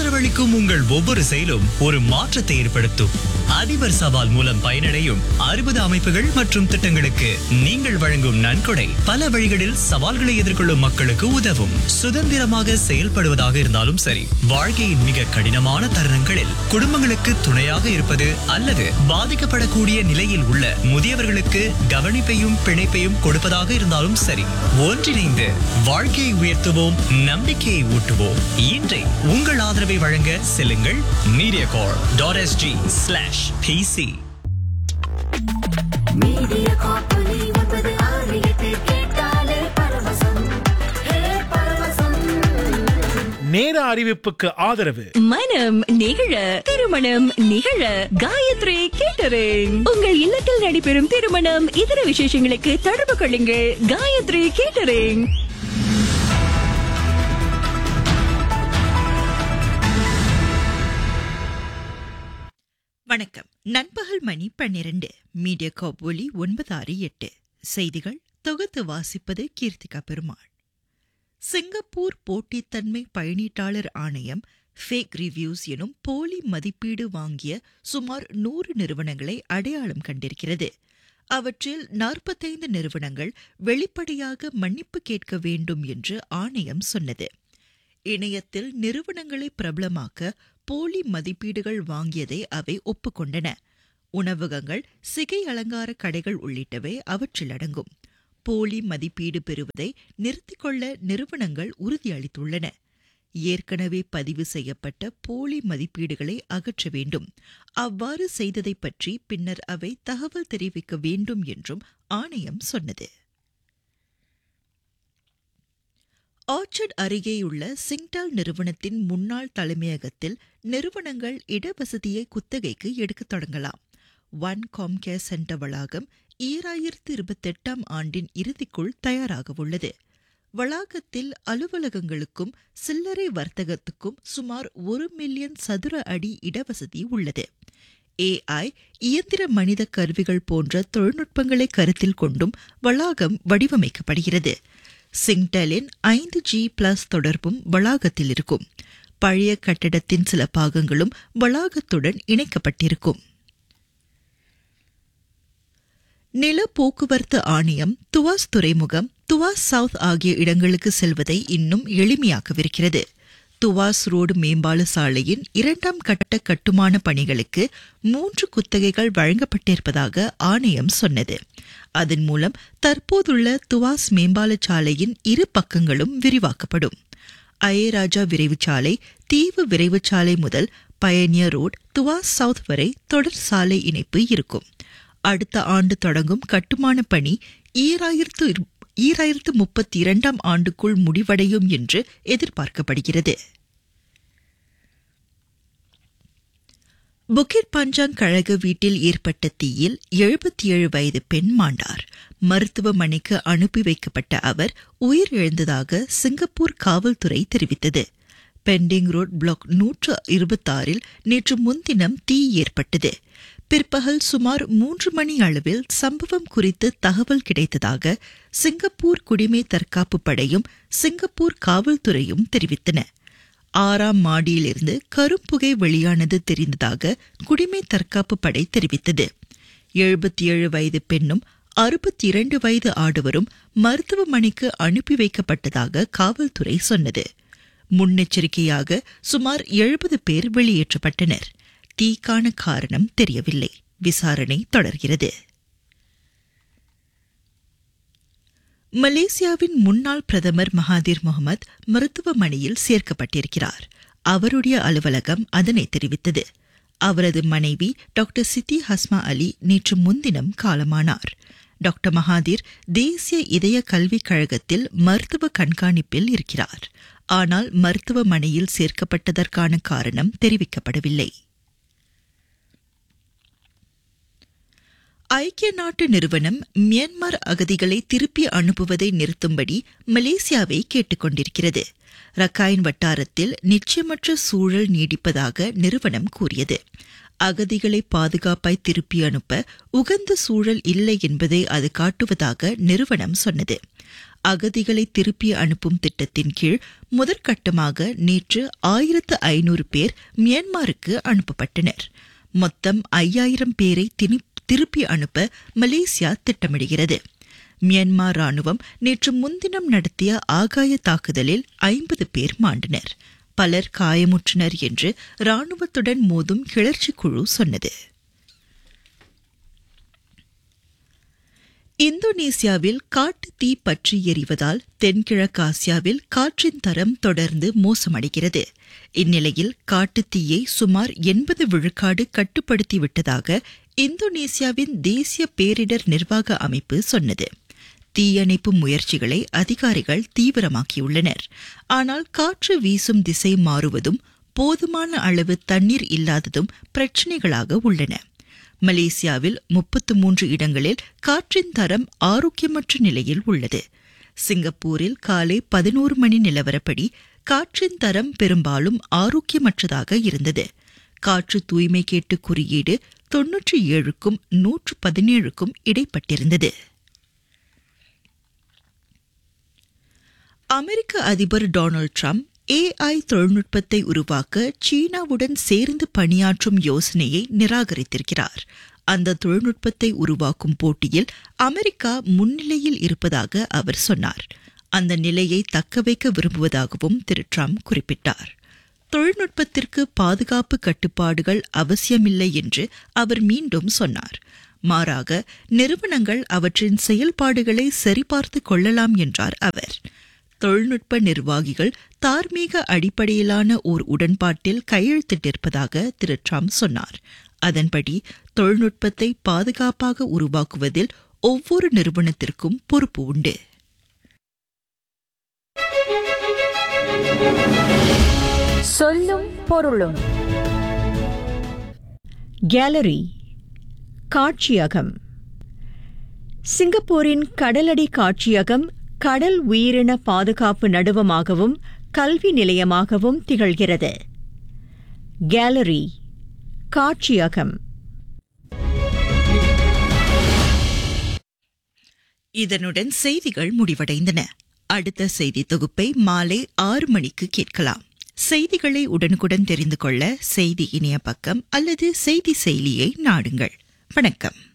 ஆதரவளிக்கும் உங்கள் ஒவ்வொரு செயலும் ஒரு மாற்றத்தை ஏற்படுத்தும் அதிபர் சவால் மூலம் பயனடையும் அறுபது அமைப்புகள் மற்றும் திட்டங்களுக்கு நீங்கள் வழங்கும் நன்கொடை பல வழிகளில் சவால்களை எதிர்கொள்ளும் மக்களுக்கு உதவும் சுதந்திரமாக செயல்படுவதாக இருந்தாலும் சரி வாழ்க்கையின் மிக கடினமான தருணங்களில் குடும்பங்களுக்கு துணையாக இருப்பது அல்லது பாதிக்கப்படக்கூடிய நிலையில் உள்ள முதியவர்களுக்கு கவனிப்பையும் பிணைப்பையும் கொடுப்பதாக இருந்தாலும் சரி ஒன்றிணைந்து வாழ்க்கையை உயர்த்துவோம் நம்பிக்கையை ஊட்டுவோம் இன்றை உங்கள் ஆதரவை வழங்க செல்லுங்கள் Mediacorp dot SG slash PC media காப்பொலி ஒன்பது ஆறு எட்டு கேட்டாலே பரவசம் ஹே பரவசம் நேர அறிவிப்புக்கு ஆதரவு மனம் நிகழ திருமணம் நிகழ காயத்ரி கேட்டரிங் உங்கள் இல்லத்தில் நடைபெறும் திருமணம் இதர விசேஷங்களுக்கு தொடர்பு கொள்ளுங்கள் காயத்ரி கேட்டரிங் வணக்கம் நண்பகல் மணி பன்னிரண்டு மீடியா காப் ஒலி ஒன்பது ஆறு எட்டு செய்திகள் தொகுத்து வாசிப்பது கீர்த்திகா பெருமாள் சிங்கப்பூர் போட்டித்தன்மை பயணீட்டாளர் ஆணையம் ஃபேக் ரிவ்யூஸ் எனும் போலி மதிப்பீடு வாங்கிய சுமார் நூறு நிறுவனங்களை அடையாளம் கண்டிருக்கிறது அவற்றில் நாற்பத்தைந்து நிறுவனங்கள் வெளிப்படையாக மன்னிப்பு கேட்க வேண்டும் என்று ஆணையம் சொன்னது இணையத்தில் நிறுவனங்களை பிரபலமாக்க போலி மதிப்பீடுகள் வாங்கியதை அவை ஒப்புக்கொண்டன உணவகங்கள் சிகை அலங்கார கடைகள் உள்ளிட்டவை அவற்றில் அடங்கும் போலி மதிப்பீடு பெறுவதை நிறுத்திக் கொள்ள நிறுவனங்கள் உறுதியளித்துள்ளன ஏற்கனவே பதிவு செய்யப்பட்ட போலி மதிப்பீடுகளை அகற்ற வேண்டும் அவ்வாறு செய்ததை பற்றி பின்னர் அவை தகவல் தெரிவிக்க வேண்டும் என்றும் ஆணையம் சொன்னது ஆர்ச்சர்ட் அருகேயுள்ள சிங்டால் நிறுவனத்தின் முன்னாள் தலைமையகத்தில் நிறுவனங்கள் இடவசதியை குத்தகைக்கு எடுக்கத் தொடங்கலாம் ஒன் காம்கேர் சென்டர் வளாகம் ஈராயிரத்து இருபத்தெட்டாம் ஆண்டின் இறுதிக்குள் தயாராக உள்ளது வளாகத்தில் அலுவலகங்களுக்கும் சில்லறை வர்த்தகத்துக்கும் சுமார் ஒரு மில்லியன் சதுர அடி இடவசதி உள்ளது ஏஐ இயந்திர மனித கருவிகள் போன்ற தொழில்நுட்பங்களை கருத்தில் கொண்டும் வளாகம் வடிவமைக்கப்படுகிறது சிங்டலின் ஐந்து ஜி பிளஸ் தொடர்பும் வளாகத்தில் இருக்கும் பழைய கட்டடத்தின் சில பாகங்களும் வளாகத்துடன் இணைக்கப்பட்டிருக்கும் நில போக்குவரத்து ஆணையம் துவாஸ் துறைமுகம் துவாஸ் சவுத் ஆகிய இடங்களுக்கு செல்வதை இன்னும் எளிமையாக்கவிருக்கிறது துவாஸ் ரோடு மேம்பால சாலையின் இரண்டாம் கட்ட கட்டுமான பணிகளுக்கு மூன்று குத்தகைகள் வழங்கப்பட்டிருப்பதாக ஆணையம் சொன்னது அதன் மூலம் தற்போதுள்ள துவாஸ் மேம்பால சாலையின் இரு பக்கங்களும் விரிவாக்கப்படும் அயராஜா விரைவுச்சாலை தீவு விரைவுச்சாலை முதல் பயனியர் ரோட் துவாஸ் சவுத் வரை தொடர் சாலை இணைப்பு இருக்கும் அடுத்த ஆண்டு தொடங்கும் கட்டுமான பணி ஈராயிரத்து இரு- ஈராயிரத்து முப்பத்தி இரண்டாம் ஆண்டுக்குள் முடிவடையும் என்று எதிர்பார்க்கப்படுகிறது புக்கிட் பஞ்சாங் கழக வீட்டில் ஏற்பட்ட தீயில் எழுபத்தி ஏழு வயது பெண் மாண்டார் மருத்துவமனைக்கு அனுப்பி வைக்கப்பட்ட அவர் உயிரிழந்ததாக சிங்கப்பூர் காவல்துறை தெரிவித்தது பெண்டிங் ரோட் பிளாக் நூற்று இருபத்தாறில் நேற்று முன்தினம் தீ ஏற்பட்டது பிற்பகல் சுமார் மூன்று மணி அளவில் சம்பவம் குறித்து தகவல் கிடைத்ததாக சிங்கப்பூர் குடிமை தற்காப்பு படையும் சிங்கப்பூர் காவல்துறையும் தெரிவித்தன ஆறாம் மாடியிலிருந்து கரும்புகை வெளியானது தெரிந்ததாக குடிமை தற்காப்பு படை தெரிவித்தது எழுபத்தி ஏழு வயது பெண்ணும் அறுபத்தி இரண்டு வயது ஆடவரும் மருத்துவமனைக்கு அனுப்பி வைக்கப்பட்டதாக காவல்துறை சொன்னது முன்னெச்சரிக்கையாக சுமார் எழுபது பேர் வெளியேற்றப்பட்டனர் தீக்கான காரணம் தெரியவில்லை விசாரணை தொடர்கிறது மலேசியாவின் முன்னாள் பிரதமர் மகாதீர் முகமது மருத்துவமனையில் சேர்க்கப்பட்டிருக்கிறார் அவருடைய அலுவலகம் அதனை தெரிவித்தது அவரது மனைவி டாக்டர் சித்தி ஹஸ்மா அலி நேற்று முன்தினம் காலமானார் டாக்டர் மகாதீர் தேசிய இதய கல்விக் கழகத்தில் மருத்துவ கண்காணிப்பில் இருக்கிறார் ஆனால் மருத்துவமனையில் சேர்க்கப்பட்டதற்கான காரணம் தெரிவிக்கப்படவில்லை ஐக்கிய நாட்டு நிறுவனம் மியான்மர் அகதிகளை திருப்பி அனுப்புவதை நிறுத்தும்படி மலேசியாவை கேட்டுக்கொண்டிருக்கிறது ரக்காயின் வட்டாரத்தில் நிச்சயமற்ற சூழல் நீடிப்பதாக நிறுவனம் கூறியது அகதிகளை பாதுகாப்பாய் திருப்பி அனுப்ப உகந்த சூழல் இல்லை என்பதை அது காட்டுவதாக நிறுவனம் சொன்னது அகதிகளை திருப்பி அனுப்பும் திட்டத்தின் கீழ் முதற்கட்டமாக நேற்று ஆயிரத்து ஐநூறு பேர் மியான்மருக்கு அனுப்பப்பட்டனர் மொத்தம் ஐயாயிரம் பேரை தினி- திருப்பி அனுப்ப மலேசியா திட்டமிடுகிறது மியான்மர் ராணுவம் நேற்று முன்தினம் நடத்திய ஆகாய தாக்குதலில் ஐம்பது பேர் மாண்டனர் பலர் காயமுற்றனர் என்று ராணுவத்துடன் மோதும் கிளர்ச்சி குழு சொன்னது இந்தோனேசியாவில் காட்டு தீ பற்றி எரிவதால் தென்கிழக்காசியாவில் காற்றின் தரம் தொடர்ந்து மோசமடைகிறது இந்நிலையில் காட்டுத் தீயை சுமார் எண்பது விழுக்காடு கட்டுப்படுத்திவிட்டதாக இந்தோனேசியாவின் தேசிய பேரிடர் நிர்வாக அமைப்பு சொன்னது தீயணைப்பு முயற்சிகளை அதிகாரிகள் தீவிரமாக்கியுள்ளனர் ஆனால் காற்று வீசும் திசை மாறுவதும் போதுமான அளவு தண்ணீர் இல்லாததும் பிரச்சினைகளாக உள்ளன மலேசியாவில் முப்பத்து மூன்று இடங்களில் காற்றின் தரம் ஆரோக்கியமற்ற நிலையில் உள்ளது சிங்கப்பூரில் காலை பதினோரு மணி நிலவரப்படி காற்றின் தரம் பெரும்பாலும் ஆரோக்கியமற்றதாக இருந்தது காற்று தூய்மை கேட்டு குறியீடு தொன்னூற்றி ஏழுக்கும் நூற்று பதினேழுக்கும் இடைப்பட்டிருந்தது அமெரிக்க அதிபர் டொனால்ட் ட்ரம்ப் ஏஐ தொழில்நுட்பத்தை உருவாக்க சீனாவுடன் சேர்ந்து பணியாற்றும் யோசனையை நிராகரித்திருக்கிறார் அந்த தொழில்நுட்பத்தை உருவாக்கும் போட்டியில் அமெரிக்கா முன்னிலையில் இருப்பதாக அவர் சொன்னார் அந்த நிலையை தக்கவைக்க விரும்புவதாகவும் திரு ட்ரம்ப் குறிப்பிட்டார் தொழில்நுட்பத்திற்கு பாதுகாப்பு கட்டுப்பாடுகள் அவசியமில்லை என்று அவர் மீண்டும் சொன்னார் மாறாக நிறுவனங்கள் அவற்றின் செயல்பாடுகளை சரிபார்த்து கொள்ளலாம் என்றார் அவர் தொழில்நுட்ப நிர்வாகிகள் தார்மீக அடிப்படையிலான ஓர் உடன்பாட்டில் கையெழுத்திட்டிருப்பதாக திரு ட்ரம்ப் சொன்னார் அதன்படி தொழில்நுட்பத்தை பாதுகாப்பாக உருவாக்குவதில் ஒவ்வொரு நிறுவனத்திற்கும் பொறுப்பு உண்டு சொல்லும் பொருளும் கேலரி காட்சியகம் சிங்கப்பூரின் கடலடி காட்சியகம் கடல் உயிரின பாதுகாப்பு நடுவமாகவும் கல்வி நிலையமாகவும் திகழ்கிறது கேலரி காட்சியகம் இதனுடன் செய்திகள் முடிவடைந்தன அடுத்த செய்தி தொகுப்பை மாலை ஆறு மணிக்கு கேட்கலாம் செய்திகளை உடனுக்குடன் தெரிந்து கொள்ள செய்தி இணைய பக்கம் அல்லது செய்தி செயலியை நாடுங்கள் வணக்கம்